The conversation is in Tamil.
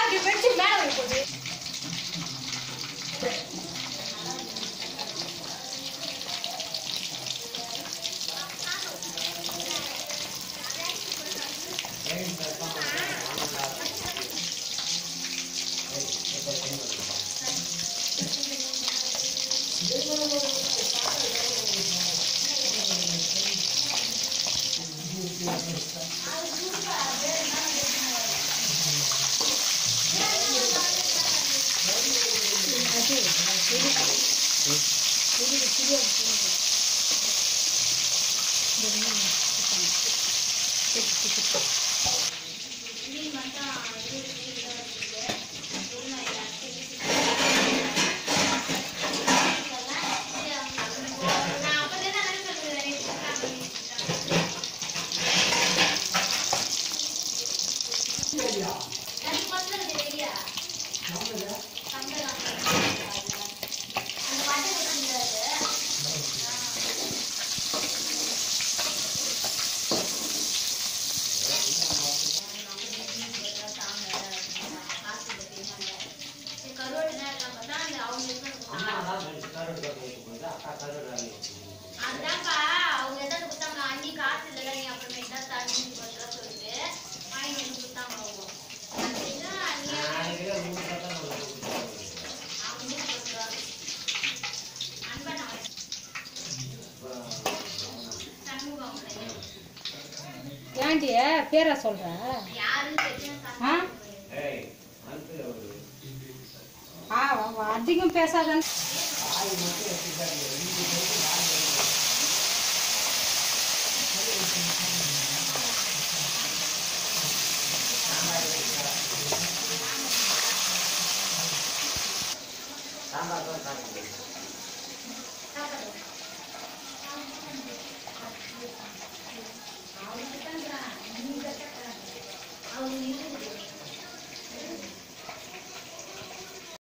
இப்படி வெடிச்சு மேல போய் போகுது அதான்ப்பா அவங்க எதாவது கொடுத்தாங்க அண்ணி காசு இல்லைல்ல நீ அப்புறமேட்டா தண்ணி கொடுத்தா சொல்லிட்டு வாங்கி வந்து கொடுத்தாங்க அவங்க அதுதான் அண்ணி அவங்க கொடுக்குறாங்க அன்பா நான் சண்முகம் அவங்களே ஏன்டி பேரா சொல்ற யாருன்னு தெரியும் ஆ? ஆ அவ- அவ அதிகம் பேசாதன்னு சாப்பாடு